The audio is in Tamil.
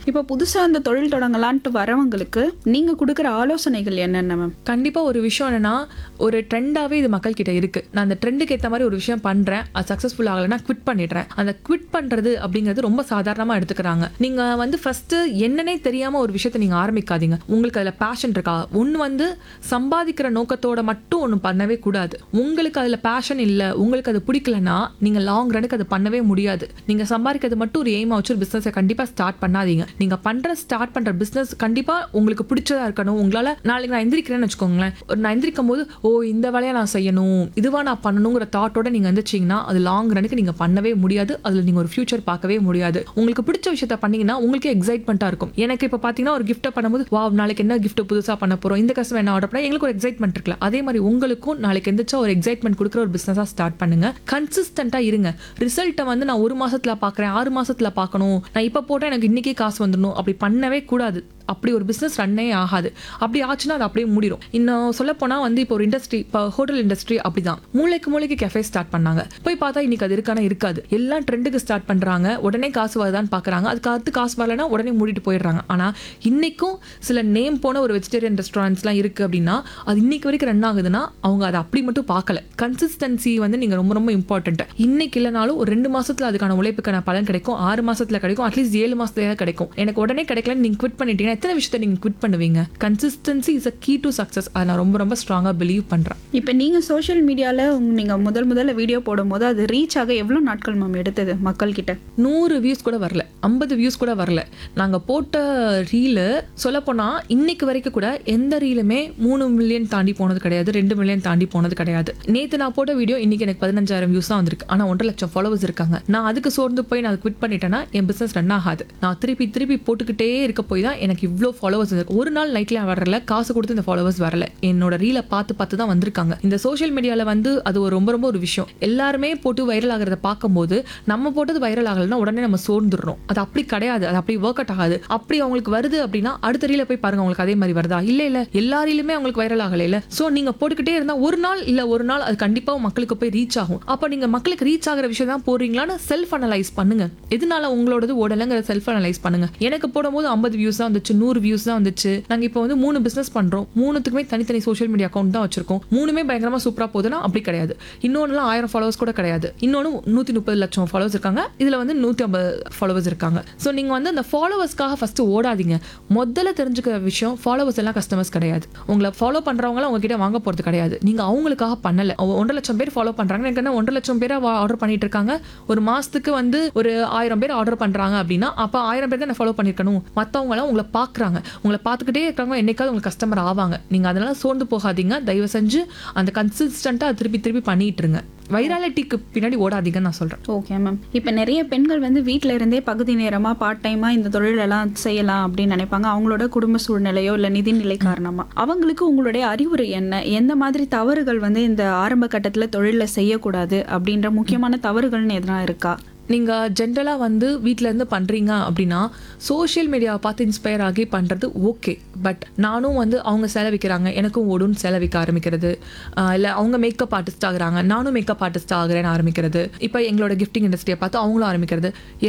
இப்போ புதுசா அந்த தொழில் தொடங்கலான்ட்டு வரவங்களுக்கு நீங்க கொடுக்குற ஆலோசனைகள் என்னென்ன மேம் கண்டிப்பா ஒரு விஷயம் என்னன்னா ஒரு ட்ரெண்டாவே இது மக்கள் கிட்ட இருக்கு நான் அந்த ட்ரெண்டுக்கு ஏத்த மாதிரி ஒரு விஷயம் பண்றேன் அது சக்சஸ்ஃபுல் ஆகலைன்னா குவிட் பண்ணிடுறேன் அந்த குவிட் பண்றது அப்படிங்கிறது ரொம்ப சாதாரணமா எடுத்துக்கிறாங்க நீங்க வந்து ஃபர்ஸ்ட் என்னன்னே தெரியாம ஒரு விஷயத்தை நீங்க ஆரம்பிக்காதீங்க உங்களுக்கு அதுல பேஷன் இருக்கா ஒன்னு வந்து சம்பாதிக்கிற நோக்கத்தோட மட்டும் ஒன்று பண்ணவே கூடாது உங்களுக்கு அதுல பேஷன் இல்ல உங்களுக்கு அது பிடிக்கலன்னா நீங்க லாங் ரனுக்கு அது பண்ணவே முடியாது நீங்க சம்பாதிக்கிறது மட்டும் ஒரு எய்மா வச்சு ஒரு பிசினஸை கண்டிப்பா ஸ்டார்ட் பண்ணாதீங்க நீங்க பண்ற ஸ்டார்ட் பண்ற பிசினஸ் கண்டிப்பா உங்களுக்கு பிடிச்சதா இருக்கணும் உங்களால நாளைக்கு நான் எந்திரிக்கிறேன்னு வச்சுக்கோங்களேன் ஒரு நான் எந்திரிக்கும் போது ஓ இந்த வேலையை நான் செய்யணும் இதுவா நான் பண்ணணுங்கிற தாட்டோட நீங்க எந்திரிச்சிங்கன்னா அது லாங் ரனுக்கு நீங்க பண்ணவே முடியாது அதுல நீங்க ஒரு ஃபியூச்சர் பார்க்கவே முடியாது உங்களுக்கு பிடிச்ச விஷயத்த பண்ணீங்கன்னா உங்களுக்கே எக்ஸைட்மெண்ட்டா இருக்கும் எனக்கு இப்போ பாத்தீங்கன்னா ஒரு கிஃப்ட்டை பண்ணும்போது வா நாளைக்கு என்ன gift புதுசா பண்ண போறோம் இந்த கஸ்டமர் என்ன ஆர்டர் பண்ணா எங்களுக்கு ஒரு எக்ஸைட்மெண்ட் இருக்குல்ல அதே மாதிரி உங்களுக்கும் நாளைக்கு எந்திரிச்சா ஒரு எக்ஸைட்மெண்ட் கொடுக்குற ஒரு பிசினஸா ஸ்டார்ட் பண்ணுங்க கன்சிஸ்டண்டா இருங்க ரிசல்ட்டை வந்து நான் ஒரு மாசத்துல பார்க்கறேன் ஆறு மாசத்துல பார்க்கணும் நான் இப்போ போட்டா எனக்கு இன்னைக்கே காசு வந்துடணும் அப்படி பண்ணவே கூடாது அப்படி ஒரு பிஸ்னஸ் ரன்னே ஆகாது அப்படி ஆச்சுன்னா அது அப்படியே மூடிடும் இன்னும் சொல்ல போனா வந்து இப்போ ஒரு இண்டஸ்ட்ரி இப்போ ஹோட்டல் இண்டஸ்ட்ரி அப்படிதான் மூளைக்கு மூளைக்கு கெஃபே ஸ்டார்ட் பண்ணாங்க போய் பார்த்தா இன்னைக்கு அது இருக்கானா இருக்காது எல்லாம் ட்ரெண்டுக்கு ஸ்டார்ட் பண்றாங்க உடனே காசு வருதான்னு பார்க்கறாங்க அதுக்கு அடுத்து காசு வரலன்னா உடனே மூடிட்டு போயிடுறாங்க ஆனா இன்னைக்கும் சில நேம் போன ஒரு வெஜிடேரியன் ரெஸ்டாரண்ட்ஸ்லாம் இருக்கு அப்படின்னா அது இன்னைக்கு வரைக்கும் ரன் ஆகுதுன்னா அவங்க அதை அப்படி மட்டும் பார்க்கல கன்சிஸ்டன்சி வந்து நீங்க ரொம்ப ரொம்ப இம்பார்ட்டன்ட் இன்னைக்கு இல்லைனாலும் ஒரு ரெண்டு மாசத்துல அதுக்கான உழைப்புக்கான பலன் கிடைக்கும் ஆறு மாசத்துல கிடைக்கும் அட்லீஸ்ட் ஏழு மாசத்துல கிடைக்கும் எனக்கு உடனே கிடைக்கலன்னு நீங்க குவிட் பண்ணிட்டீங்கன்னா எத்தனை விஷயத்தை நீங்க குவிட் பண்ணுவீங்க consistency is a key to success அதை நான் ரொம்ப ரொம்ப ஸ்ட்ராங்கா பிலீவ் பண்றேன் இப்போ நீங்க சோஷியல் மீடியால நீங்க முதல் முதல்ல வீடியோ போடும்போது அது ரீச் ஆக எவ்வளவு நாட்கள் மேம் எடுத்தது மக்கள் கிட்ட நூறு வியூஸ் கூட வரல ஐம்பது வியூஸ் கூட வரல நாங்கள் போட்ட ரீலு சொல்லப்போனால் இன்னைக்கு வரைக்கும் கூட எந்த ரீலுமே மூணு மில்லியன் தாண்டி போனது கிடையாது ரெண்டு மில்லியன் தாண்டி போனது கிடையாது நேற்று நான் போட்ட வீடியோ இன்னைக்கு எனக்கு பதினஞ்சாயிரம் வியூஸ் தான் வந்திருக்கு ஆனால் ஒன்றரை லட்சம் ஃபாலோவர்ஸ் இருக்காங்க நான் அதுக்கு சோர்ந்து போய் நான் குவிட் பண்ணிட்டேன்னா என் பிஸ்னஸ் ரன் ஆகாது நான் திருப்பி திருப்பி போட்டுக்கிட்டே இருக்க போய் தான் எனக்கு இவ்வளோ ஃபாலோவர்ஸ் இருக்கு ஒரு நாள் நைட்ல வரல காசு கொடுத்து இந்த ஃபாலோவர்ஸ் வரல என்னோட ரீலை பார்த்து பார்த்து தான் வந்திருக்காங்க இந்த சோஷியல் மீடியாவில் வந்து அது ஒரு ரொம்ப ரொம்ப ஒரு விஷயம் எல்லாருமே போட்டு வைரல் ஆகிறத பார்க்கும்போது நம்ம போட்டது வைரல் ஆகலைன்னா உடனே நம்ம சோர்ந்துடுறோம் அது அப்படி கிடையாது அது அப்படி ஒர்க் அவுட் ஆகாது அப்படி அவங்களுக்கு வருது அப்படின்னா அடுத்த ரீல போய் பாருங்க அவங்களுக்கு அதே மாதிரி வருதா இல்ல இல்ல எல்லா ரீலுமே அவங்களுக்கு வைரல் ஆகல இல்ல சோ நீங்க போட்டுக்கிட்டே இருந்தா ஒரு நாள் இல்ல ஒரு நாள் அது கண்டிப்பா மக்களுக்கு போய் ரீச் ஆகும் அப்ப நீங்க மக்களுக்கு ரீச் ஆகிற விஷயம் தான் போடுறீங்களான்னு செல்ஃப் அனலைஸ் பண்ணுங்க எதனால உங்களோடது ஓடலைங்கிற செல்ஃப் அனலைஸ் பண்ணுங்க எனக்கு போடும்போது ஐம்பது வியூஸ் தான் வந்துச்சு நூறு வியூஸ் தான் வந்துச்சு நாங்க இப்போ வந்து மூணு பிசினஸ் பண்றோம் மூணுத்துக்குமே தனித்தனி சோஷியல் மீடியா அக்கௌண்ட் தான் வச்சிருக்கோம் மூணுமே பயங்கரமா சூப்பரா போகுதுன்னா அப்படி கிடையாது இன்னொன்னுலாம் ஆயிரம் ஃபாலோவர்ஸ் கூட கிடையாது இன்னொன்று நூற்றி முப்பது லட்சம் ஃபாலோவர்ஸ் இருக்காங்க இதில் வந்து நூற்றி ஐம்பது ஃபாலோவர்ஸ் இருக்காங்க ஸோ நீங்கள் வந்து அந்த ஃபாலோவர்ஸ்க்காக ஃபஸ்ட்டு ஓடாதீங்க முதல்ல தெரிஞ்சுக்கிற விஷயம் ஃபாலோவர்ஸ் எல்லாம் கஸ்டமர்ஸ் கிடையாது உங்களை ஃபாலோ பண்ணுறவங்களாம் உங்ககிட்ட வாங்க போகிறது கிடையாது நீங்கள் அவங்களுக்காக பண்ணலை ஒன்றரை லட்சம் பேர் ஃபாலோ பண்ணுறாங்க எனக்கு என்ன ஒன்றரை லட்சம் பேர் ஆர்டர் பண்ணிட்டு இருக்காங்க ஒரு மாதத்துக்கு வந்து ஒரு ஆயிரம் பேர் ஆர்டர் பண்ணுறாங்க அப்படின்னா அப்போ ஆயிரம் பேர் தான் ஃபாலோ பண்ணியிருக்கணும் மற்றவங்களாம் உங்களை பார்க்குறாங்க உங்களை பார்த்துக்கிட்டே இருக்கிறவங்க என்னைக்காவது உங்களுக்கு கஸ்டமர் ஆவாங்க நீங்கள் அதனால சோர்ந்து போகாதீங்க தயவு செஞ்சு அந்த கன்சிஸ்டண்ட்டாக திருப்பி திருப்பி பண்ணிட்டு இருங்க வைராலிட்டிக்கு பின்னாடி ஓடாதீங்கன்னு நான் சொல்கிறேன் ஓகே மேம் இப்போ நிறைய பெண்கள் வந்து வீட்டில் இருந்தே பகுதி நேரமா பார்ட் டைமா இந்த தொழிலெல்லாம் செய்யலாம் அப்படின்னு நினைப்பாங்க அவங்களோட குடும்ப சூழ்நிலையோ இல்லை நிதிநிலை காரணமா அவங்களுக்கு உங்களுடைய அறிவுரை என்ன எந்த மாதிரி தவறுகள் வந்து இந்த ஆரம்ப கட்டத்தில் தொழிலில் செய்யக்கூடாது அப்படின்ற முக்கியமான தவறுகள்னு எதனா இருக்கா நீங்கள் ஜென்ரலாக வந்து வீட்டில் இருந்து பண்ணுறீங்க அப்படின்னா சோஷியல் மீடியாவை பார்த்து இன்ஸ்பயர் ஆகி பண்ணுறது ஓகே பட் நானும் வந்து அவங்க செலவிக்கிறாங்க எனக்கும் ஓடுன்னு செலவிக்க ஆரம்பிக்கிறது இல்லை அவங்க மேக்கப் ஆர்டிஸ்ட் ஆகுறாங்க நானும் மேக்கப் ஆர்டிஸ்ட் ஆகுறேன்னு ஆரம்பிக்கிறது இப்போ எங்களோட கிஃப்டிங் இண்டஸ்ட்ரியை பார்த்து அவங்களும் ஆரம்பிக்கிறது